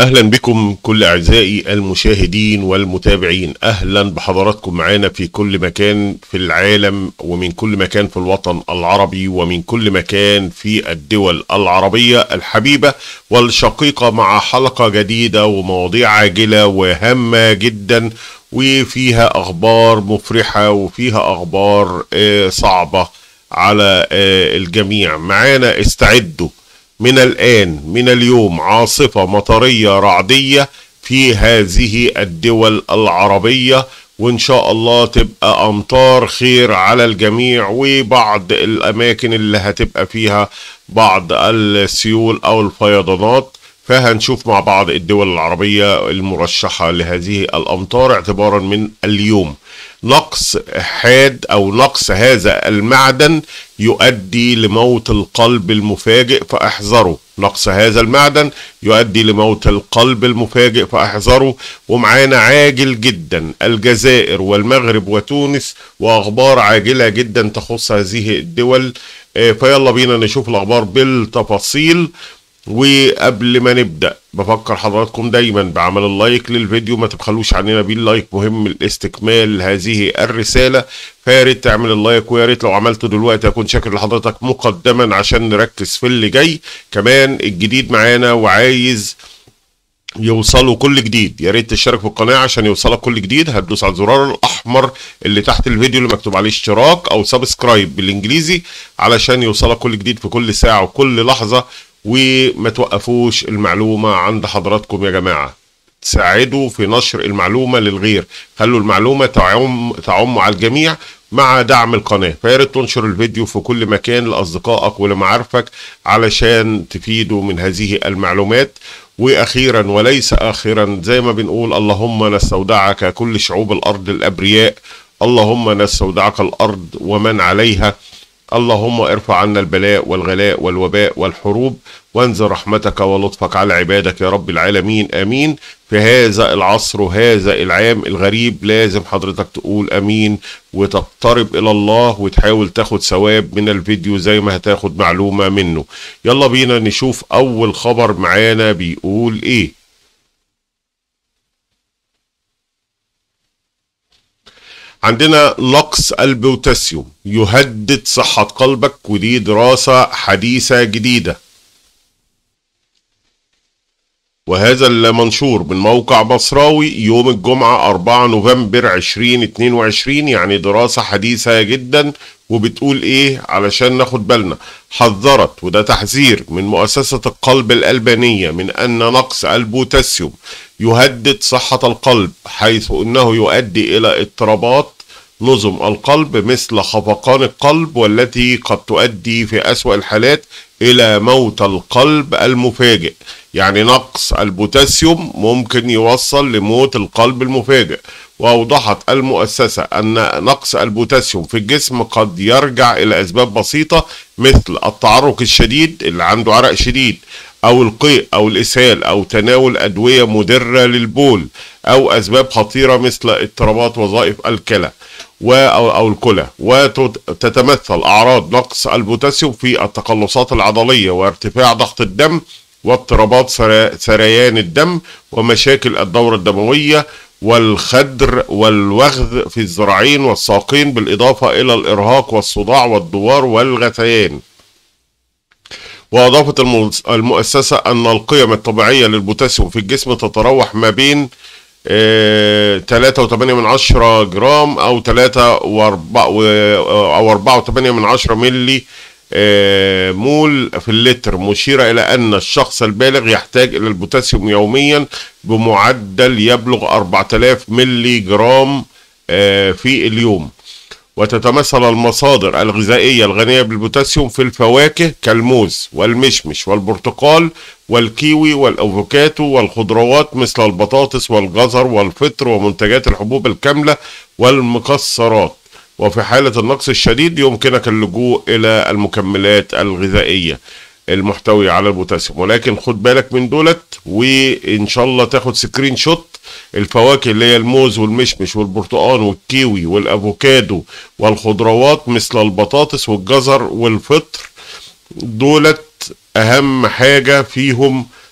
اهلا بكم كل اعزائي المشاهدين والمتابعين اهلا بحضراتكم معانا في كل مكان في العالم ومن كل مكان في الوطن العربي ومن كل مكان في الدول العربيه الحبيبه والشقيقه مع حلقه جديده ومواضيع عاجله وهامه جدا وفيها اخبار مفرحه وفيها اخبار آه، صعبه على آه، الجميع معانا استعدوا من الآن من اليوم عاصفة مطرية رعدية في هذه الدول العربية وإن شاء الله تبقى أمطار خير على الجميع وبعض الأماكن اللي هتبقى فيها بعض السيول أو الفيضانات فهنشوف مع بعض الدول العربية المرشحة لهذه الأمطار اعتبارا من اليوم نقص حاد أو نقص هذا المعدن يؤدي لموت القلب المفاجئ فاحذروا نقص هذا المعدن يؤدي لموت القلب المفاجئ فاحذروا ومعانا عاجل جدا الجزائر والمغرب وتونس واخبار عاجله جدا تخص هذه الدول آه، فيلا بينا نشوف الاخبار بالتفاصيل وقبل ما نبدا بفكر حضراتكم دايما بعمل اللايك للفيديو ما تبخلوش عننا بيه اللايك مهم لاستكمال هذه الرساله فيا ريت تعمل اللايك ويا ريت لو عملته دلوقتي اكون شاكر لحضرتك مقدما عشان نركز في اللي جاي كمان الجديد معانا وعايز يوصلوا كل جديد يا ريت تشترك في القناه عشان يوصلك كل جديد هتدوس على الزرار الاحمر اللي تحت الفيديو اللي مكتوب عليه اشتراك او سبسكرايب بالانجليزي علشان يوصلك كل جديد في كل ساعه وكل لحظه وما توقفوش المعلومة عند حضراتكم يا جماعة تساعدوا في نشر المعلومة للغير خلوا المعلومة تعم, تعم على الجميع مع دعم القناة فياريت تنشر الفيديو في كل مكان لأصدقائك ولمعارفك علشان تفيدوا من هذه المعلومات وأخيرا وليس آخرا زي ما بنقول اللهم نستودعك كل شعوب الأرض الأبرياء اللهم نستودعك الأرض ومن عليها اللهم ارفع عنا البلاء والغلاء والوباء والحروب وانزل رحمتك ولطفك على عبادك يا رب العالمين امين في هذا العصر وهذا العام الغريب لازم حضرتك تقول امين وتقترب الى الله وتحاول تاخد ثواب من الفيديو زي ما هتاخد معلومة منه يلا بينا نشوف اول خبر معانا بيقول ايه عندنا نقص البوتاسيوم يهدد صحة قلبك ودي دراسة حديثة جديدة وهذا المنشور من موقع بصراوي يوم الجمعة 4 نوفمبر 2022 يعني دراسة حديثة جدا وبتقول ايه علشان ناخد بالنا حذرت وده تحذير من مؤسسة القلب الألبانية من أن نقص البوتاسيوم يهدد صحة القلب حيث أنه يؤدي إلى اضطرابات نظم القلب مثل خفقان القلب والتي قد تؤدي في أسوأ الحالات إلى موت القلب المفاجئ يعني نقص البوتاسيوم ممكن يوصل لموت القلب المفاجئ وأوضحت المؤسسة أن نقص البوتاسيوم في الجسم قد يرجع إلى أسباب بسيطة مثل التعرق الشديد اللي عنده عرق شديد أو القيء أو الإسهال أو تناول أدوية مدرة للبول أو أسباب خطيرة مثل اضطرابات وظائف الكلى أو الكلى وتتمثل أعراض نقص البوتاسيوم في التقلصات العضلية وارتفاع ضغط الدم واضطرابات سريان الدم ومشاكل الدورة الدموية والخدر والوغذ في الذراعين والساقين بالإضافة إلى الإرهاق والصداع والدوار والغثيان وأضافت المؤسسة أن القيم الطبيعية للبوتاسيوم في الجسم تتراوح ما بين تلاتة وتمانية من عشرة جرام أو تلاتة وأربعة أو أربعة وتمانية من عشرة ملي آه، مول في اللتر مشيرة إلى أن الشخص البالغ يحتاج إلى البوتاسيوم يوميا بمعدل يبلغ 4000 ملي جرام آه، في اليوم وتتمثل المصادر الغذائية الغنية بالبوتاسيوم في الفواكه كالموز والمشمش والبرتقال والكيوي والأفوكاتو والخضروات مثل البطاطس والجزر والفطر ومنتجات الحبوب الكاملة والمكسرات وفي حالة النقص الشديد يمكنك اللجوء إلى المكملات الغذائية المحتوية على البوتاسيوم ولكن خد بالك من دولت وإن شاء الله تاخد سكرين شوت الفواكه اللي هي الموز والمشمش والبرتقال والكيوي والافوكادو والخضروات مثل البطاطس والجزر والفطر دولت اهم حاجة فيهم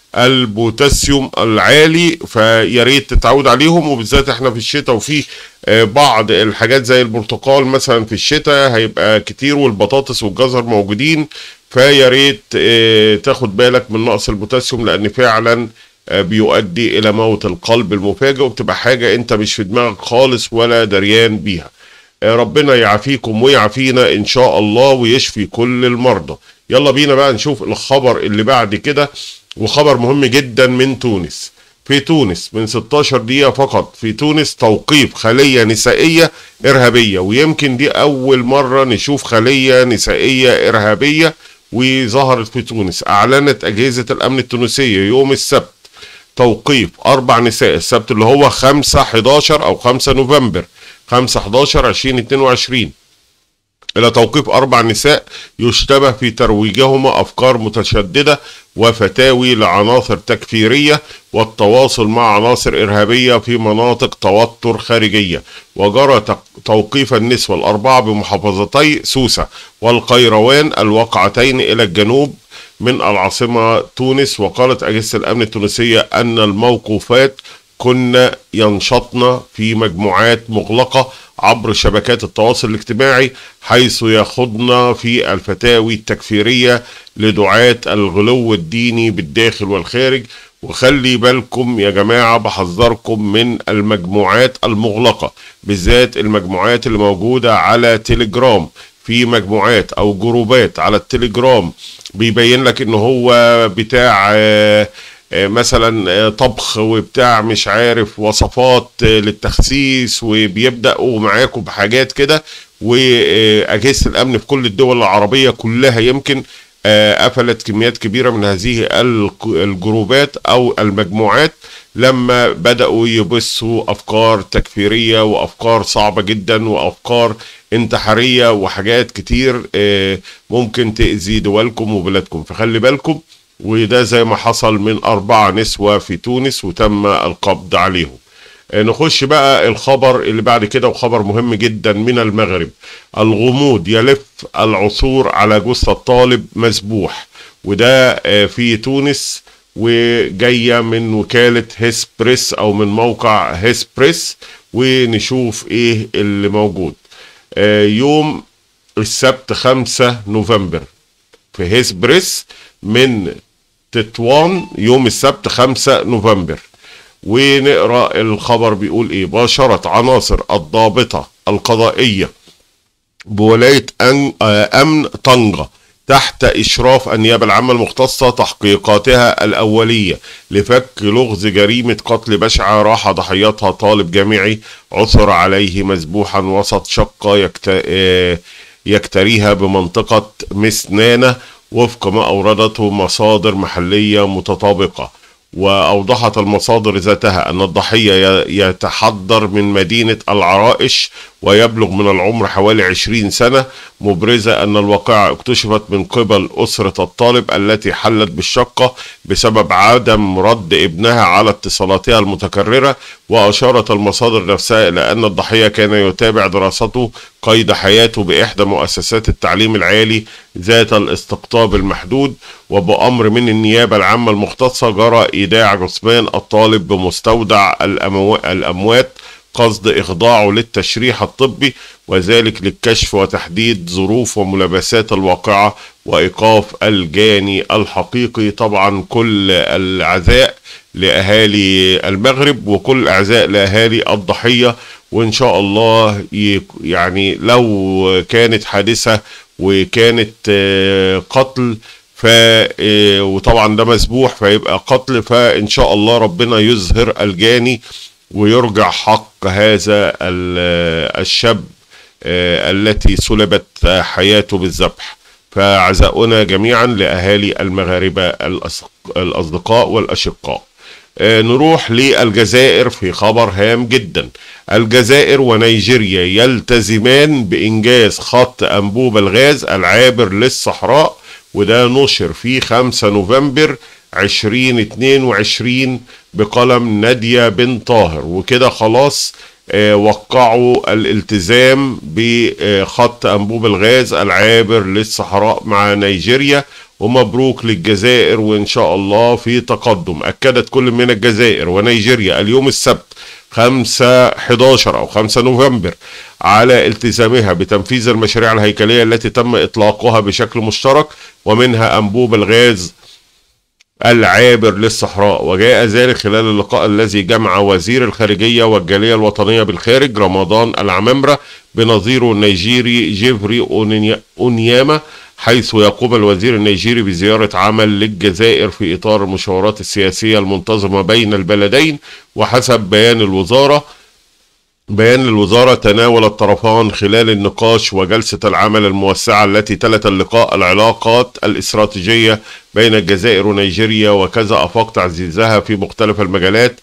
البوتاسيوم العالي فيا ريت تتعود عليهم وبالذات احنا في الشتاء وفي آه، بعض الحاجات زي البرتقال مثلا في الشتاء هيبقى كتير والبطاطس والجزر موجودين فيا ريت آه، تاخد بالك من نقص البوتاسيوم لان فعلا آه، بيؤدي الى موت القلب المفاجئ وبتبقى حاجه انت مش في دماغك خالص ولا دريان بيها ربنا يعافيكم ويعافينا ان شاء الله ويشفي كل المرضى يلا بينا بقى نشوف الخبر اللي بعد كده وخبر مهم جدا من تونس في تونس من 16 دقيقة فقط في تونس توقيف خلية نسائية إرهابية ويمكن دي أول مرة نشوف خلية نسائية إرهابية وظهرت في تونس أعلنت أجهزة الأمن التونسية يوم السبت توقيف أربع نساء السبت اللي هو 5 11 أو 5 نوفمبر 5 11 2022 إلى توقيف أربع نساء يشتبه في ترويجهما أفكار متشددة وفتاوي لعناصر تكفيرية والتواصل مع عناصر إرهابية في مناطق توتر خارجية وجرى توقيف النسوة الأربعة بمحافظتي سوسة والقيروان الواقعتين إلى الجنوب من العاصمة تونس وقالت أجهزة الأمن التونسية أن الموقوفات كنا ينشطن في مجموعات مغلقة عبر شبكات التواصل الاجتماعي حيث يخضن في الفتاوي التكفيرية لدعاة الغلو الديني بالداخل والخارج وخلي بالكم يا جماعة بحذركم من المجموعات المغلقة بالذات المجموعات اللي موجودة على تليجرام في مجموعات او جروبات على التليجرام بيبين لك ان هو بتاع آه آه، مثلا آه، طبخ وبتاع مش عارف وصفات آه، للتخسيس وبيبداوا معاكم بحاجات كده واجهزه الامن في كل الدول العربيه كلها يمكن قفلت كميات كبيره من هذه الجروبات او المجموعات لما بداوا يبثوا افكار تكفيريه وافكار صعبه جدا وافكار انتحاريه وحاجات كتير ممكن تاذي دولكم وبلادكم فخلي بالكم وده زي ما حصل من أربعة نسوة في تونس وتم القبض عليهم آه، نخش بقى الخبر اللي بعد كده وخبر مهم جدا من المغرب الغموض يلف العثور على جثة طالب مسبوح وده آه، في تونس وجاية من وكالة هيسبريس أو من موقع هيسبريس ونشوف إيه اللي موجود آه، يوم السبت 5 نوفمبر في هيسبريس من تطوان يوم السبت 5 نوفمبر ونقرا الخبر بيقول ايه باشرت عناصر الضابطه القضائيه بولايه آه، امن طنجه تحت إشراف النيابة العامة المختصة تحقيقاتها الأولية لفك لغز جريمة قتل بشعة راح ضحيتها طالب جامعي عثر عليه مذبوحا وسط شقة آه، يكتريها بمنطقة مسنانة وفق ما أوردته مصادر محلية متطابقة وأوضحت المصادر ذاتها أن الضحية يتحضر من مدينة العرائش ويبلغ من العمر حوالي 20 سنة مبرزة أن الواقعة اكتشفت من قبل أسرة الطالب التي حلت بالشقة بسبب عدم رد ابنها على اتصالاتها المتكررة وأشارت المصادر نفسها إلى أن الضحية كان يتابع دراسته قيد حياته بإحدى مؤسسات التعليم العالي ذات الاستقطاب المحدود وبأمر من النيابة العامة المختصة جرى إيداع جثمان الطالب بمستودع الأموات قصد إخضاعه للتشريح الطبي وذلك للكشف وتحديد ظروف وملابسات الواقعة وإيقاف الجاني الحقيقي طبعا كل العزاء لأهالي المغرب وكل الأعزاء لأهالي الضحية وإن شاء الله يعني لو كانت حادثة وكانت آه، قتل ف آه، وطبعا ده مسبوح فيبقى قتل فإن شاء الله ربنا يظهر الجاني ويرجع حق هذا الشاب آه، التي سلبت حياته بالذبح فعزاؤنا جميعا لأهالي المغاربة الأصدقاء والأشقاء آه، نروح للجزائر في خبر هام جدا الجزائر ونيجيريا يلتزمان بإنجاز خط أنبوب الغاز العابر للصحراء وده نشر في 5 نوفمبر 2022 بقلم نادية بن طاهر وكده خلاص آه، وقعوا الالتزام بخط أنبوب الغاز العابر للصحراء مع نيجيريا ومبروك للجزائر وإن شاء الله في تقدم أكدت كل من الجزائر ونيجيريا اليوم السبت 5 11 أو 5 نوفمبر على التزامها بتنفيذ المشاريع الهيكلية التي تم إطلاقها بشكل مشترك ومنها أنبوب الغاز العابر للصحراء وجاء ذلك خلال اللقاء الذي جمع وزير الخارجية والجالية الوطنية بالخارج رمضان العمامرة بنظيره النيجيري جيفري أونياما حيث يقوم الوزير النيجيري بزيارة عمل للجزائر في إطار المشاورات السياسية المنتظمة بين البلدين وحسب بيان الوزارة بيان الوزارة تناول الطرفان خلال النقاش وجلسة العمل الموسعة التي تلت اللقاء العلاقات الاستراتيجية بين الجزائر ونيجيريا وكذا أفاق تعزيزها في مختلف المجالات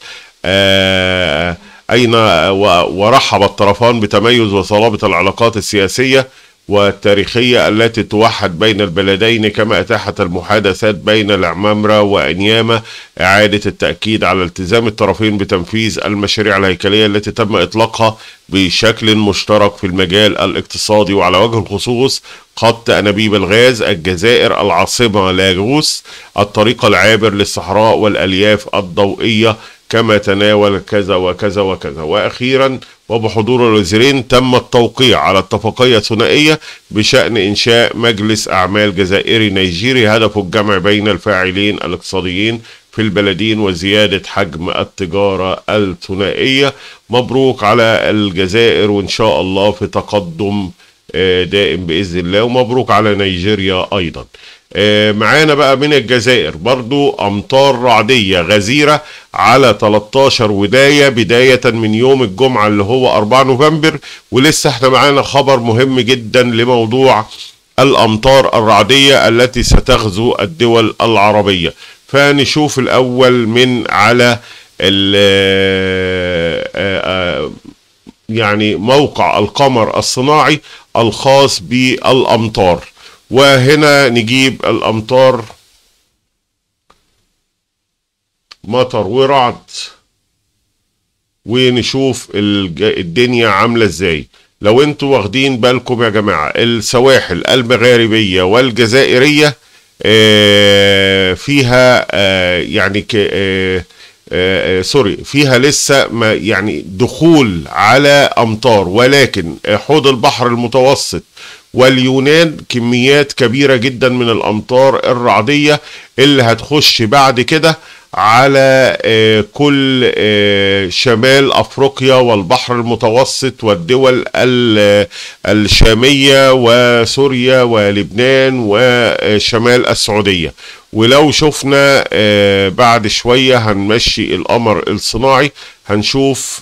آه أين ورحب الطرفان بتميز وصلابة العلاقات السياسية والتاريخية التي توحد بين البلدين كما أتاحت المحادثات بين العمامرة وأنياما إعادة التأكيد على التزام الطرفين بتنفيذ المشاريع الهيكلية التي تم إطلاقها بشكل مشترك في المجال الاقتصادي وعلى وجه الخصوص خط أنابيب الغاز الجزائر العاصمة لاغوس الطريق العابر للصحراء والألياف الضوئية كما تناول كذا وكذا وكذا وأخيرا وبحضور الوزيرين تم التوقيع على اتفاقية ثنائية بشأن إنشاء مجلس أعمال جزائري نيجيري هدفه الجمع بين الفاعلين الاقتصاديين في البلدين وزيادة حجم التجارة الثنائية مبروك على الجزائر وإن شاء الله في تقدم آه، دائم بإذن الله ومبروك على نيجيريا أيضا آه، معانا بقى من الجزائر برضو أمطار رعدية غزيرة على 13 وداية بداية من يوم الجمعة اللي هو 4 نوفمبر ولسه احنا معانا خبر مهم جدا لموضوع الأمطار الرعدية التي ستغزو الدول العربية فنشوف الأول من على آه، آه، يعني موقع القمر الصناعي الخاص بالأمطار وهنا نجيب الأمطار مطر ورعد ونشوف الدنيا عاملة ازاي لو انتوا واخدين بالكم يا جماعة السواحل المغاربية والجزائرية آه، فيها آه، يعني آه، سوري فيها لسه ما يعني دخول على امطار ولكن حوض البحر المتوسط واليونان كميات كبيرة جدا من الأمطار الرعدية اللي هتخش بعد كده على آه، كل آه، شمال افريقيا والبحر المتوسط والدول الشاميه وسوريا ولبنان وشمال السعوديه ولو شفنا آه، بعد شويه هنمشي القمر الصناعي هنشوف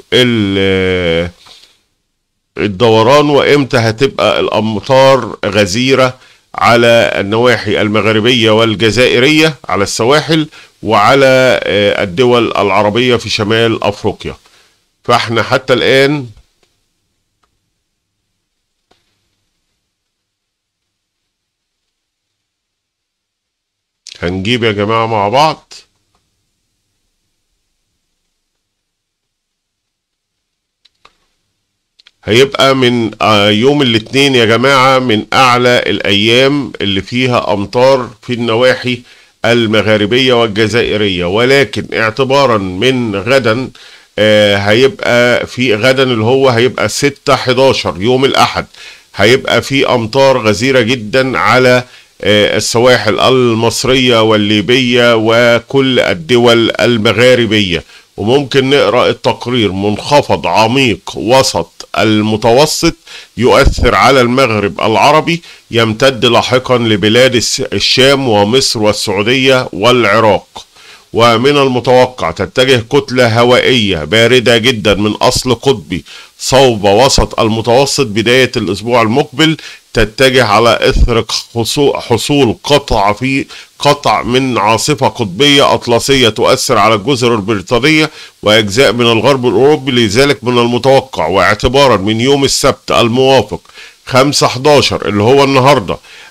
الدوران وامتى هتبقى الامطار غزيره على النواحي المغربيه والجزائريه على السواحل وعلى آه، الدول العربيه في شمال افريقيا فاحنا حتى الان هنجيب يا جماعه مع بعض هيبقى من آه، يوم الاثنين يا جماعة من أعلى الأيام اللي فيها أمطار في النواحي المغاربية والجزائرية ولكن اعتبارا من غدا آه هيبقى في غدا اللي هو هيبقى 6 11 يوم الأحد هيبقى في أمطار غزيرة جدا على آه السواحل المصرية والليبية وكل الدول المغاربية وممكن نقرأ التقرير منخفض عميق وسط المتوسط يؤثر على المغرب العربي يمتد لاحقا لبلاد الشام ومصر والسعودية والعراق ومن المتوقع تتجه كتلة هوائية باردة جدا من أصل قطبي صوب وسط المتوسط بداية الأسبوع المقبل تتجه على إثر حصول قطع في قطع من عاصفة قطبية أطلسية تؤثر على الجزر البريطانية وأجزاء من الغرب الأوروبي لذلك من المتوقع واعتبارا من يوم السبت الموافق 5 11 اللي هو النهارده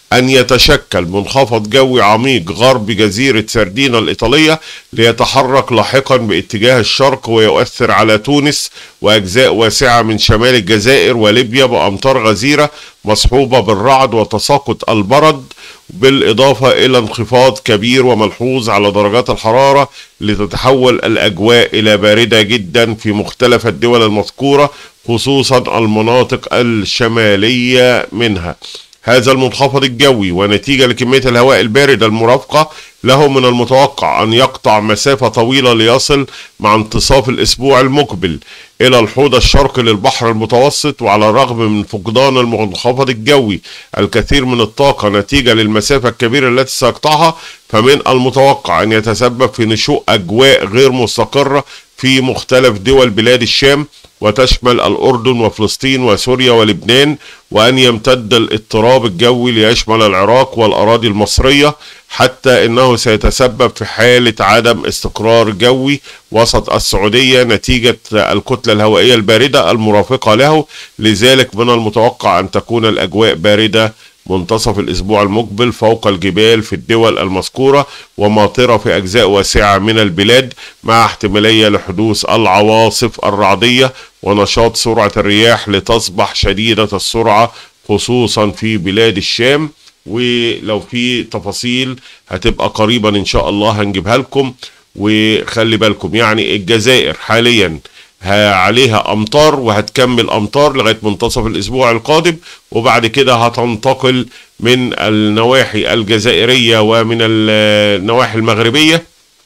أن يتشكل منخفض جوي عميق غرب جزيرة سردينا الإيطالية ليتحرك لاحقا باتجاه الشرق ويؤثر على تونس وأجزاء واسعة من شمال الجزائر وليبيا بأمطار غزيرة مصحوبة بالرعد وتساقط البرد بالإضافة إلى انخفاض كبير وملحوظ على درجات الحرارة لتتحول الأجواء إلى باردة جدا في مختلف الدول المذكورة خصوصا المناطق الشمالية منها هذا المنخفض الجوي ونتيجة لكمية الهواء البارد المرافقة له من المتوقع أن يقطع مسافة طويلة ليصل مع انتصاف الأسبوع المقبل إلى الحوض الشرقي للبحر المتوسط وعلى الرغم من فقدان المنخفض الجوي الكثير من الطاقة نتيجة للمسافة الكبيرة التي سيقطعها فمن المتوقع أن يتسبب في نشوء أجواء غير مستقرة في مختلف دول بلاد الشام وتشمل الأردن وفلسطين وسوريا ولبنان وأن يمتد الاضطراب الجوي ليشمل العراق والأراضي المصرية حتى انه سيتسبب في حالة عدم استقرار جوي وسط السعودية نتيجة الكتلة الهوائية الباردة المرافقة له لذلك من المتوقع ان تكون الاجواء باردة منتصف الأسبوع المقبل فوق الجبال في الدول المذكورة وماطرة في أجزاء واسعة من البلاد مع احتمالية لحدوث العواصف الرعدية ونشاط سرعة الرياح لتصبح شديدة السرعة خصوصا في بلاد الشام ولو في تفاصيل هتبقى قريبا ان شاء الله هنجيبها لكم وخلي بالكم يعني الجزائر حاليا عليها امطار وهتكمل امطار لغايه منتصف الاسبوع القادم وبعد كده هتنتقل من النواحي الجزائريه ومن النواحي المغربيه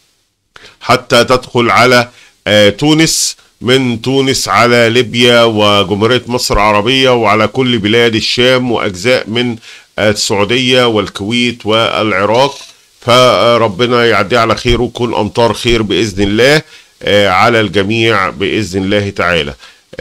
حتى تدخل على تونس من تونس على ليبيا وجمهوريه مصر العربيه وعلى كل بلاد الشام واجزاء من السعوديه والكويت والعراق فربنا يعدي على خير ويكون امطار خير باذن الله على الجميع باذن الله تعالى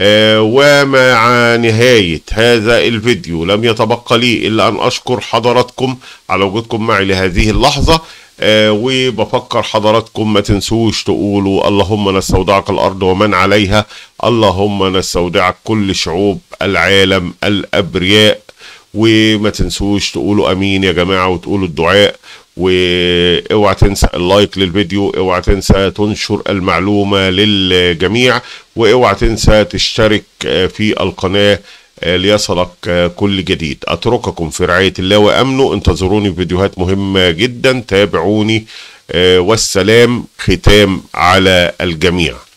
ومع نهاية هذا الفيديو لم يتبقى لي إلا أن أشكر حضراتكم على وجودكم معي لهذه اللحظة وبفكر حضراتكم ما تنسوش تقولوا اللهم نستودعك الأرض ومن عليها اللهم نستودعك كل شعوب العالم الأبرياء وما تنسوش تقولوا امين يا جماعه وتقولوا الدعاء واوعى تنسى اللايك للفيديو اوعى تنسى تنشر المعلومه للجميع واوعى تنسى تشترك في القناه ليصلك كل جديد اترككم في رعايه الله وامنه انتظروني في فيديوهات مهمه جدا تابعوني والسلام ختام على الجميع